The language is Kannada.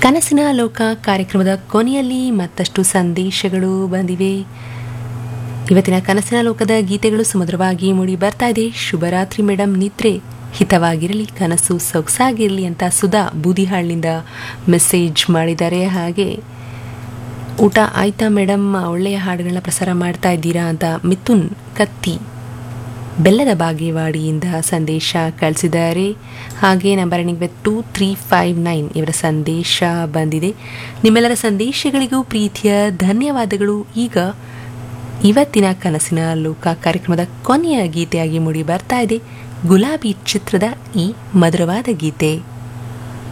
ಕನಸಿನ ಲೋಕ ಕಾರ್ಯಕ್ರಮದ ಕೊನೆಯಲ್ಲಿ ಮತ್ತಷ್ಟು ಸಂದೇಶಗಳು ಬಂದಿವೆ ಇವತ್ತಿನ ಕನಸಿನ ಲೋಕದ ಗೀತೆಗಳು ಸುಮಧುರವಾಗಿ ಮೂಡಿ ಬರ್ತಾ ಇದೆ ಶುಭರಾತ್ರಿ ಮೇಡಮ್ ನಿದ್ರೆ ಹಿತವಾಗಿರಲಿ ಕನಸು ಸೊಗಸಾಗಿರಲಿ ಅಂತ ಸುಧಾ ಬೂದಿಹಾಳ್ನಿಂದ ಮೆಸೇಜ್ ಮಾಡಿದ್ದಾರೆ ಹಾಗೆ ಊಟ ಆಯ್ತಾ ಮೇಡಮ್ ಒಳ್ಳೆಯ ಹಾಡುಗಳನ್ನ ಪ್ರಸಾರ ಮಾಡ್ತಾ ಇದ್ದೀರಾ ಅಂತ ಮಿಥುನ್ ಕತ್ತಿ ಬೆಲ್ಲದ ಬಾಗೇವಾಡಿಯಿಂದ ಸಂದೇಶ ಕಳಿಸಿದ್ದಾರೆ ಹಾಗೆ number ending with two three five nine ಇವರ ಸಂದೇಶ ಬಂದಿದೆ ನಿಮ್ಮೆಲ್ಲರ ಸಂದೇಶಗಳಿಗೂ ಪ್ರೀತಿಯ ಧನ್ಯವಾದಗಳು ಈಗ ಇವತ್ತಿನ ಕನಸಿನ ಲೋಕ ಕಾರ್ಯಕ್ರಮದ ಕೊನೆಯ ಗೀತೆಯಾಗಿ ಮೂಡಿ ಬರ್ತಾ ಇದೆ ಗುಲಾಬಿ ಚಿತ್ರದ ಈ ಮಧುರವಾದ ಗೀತೆ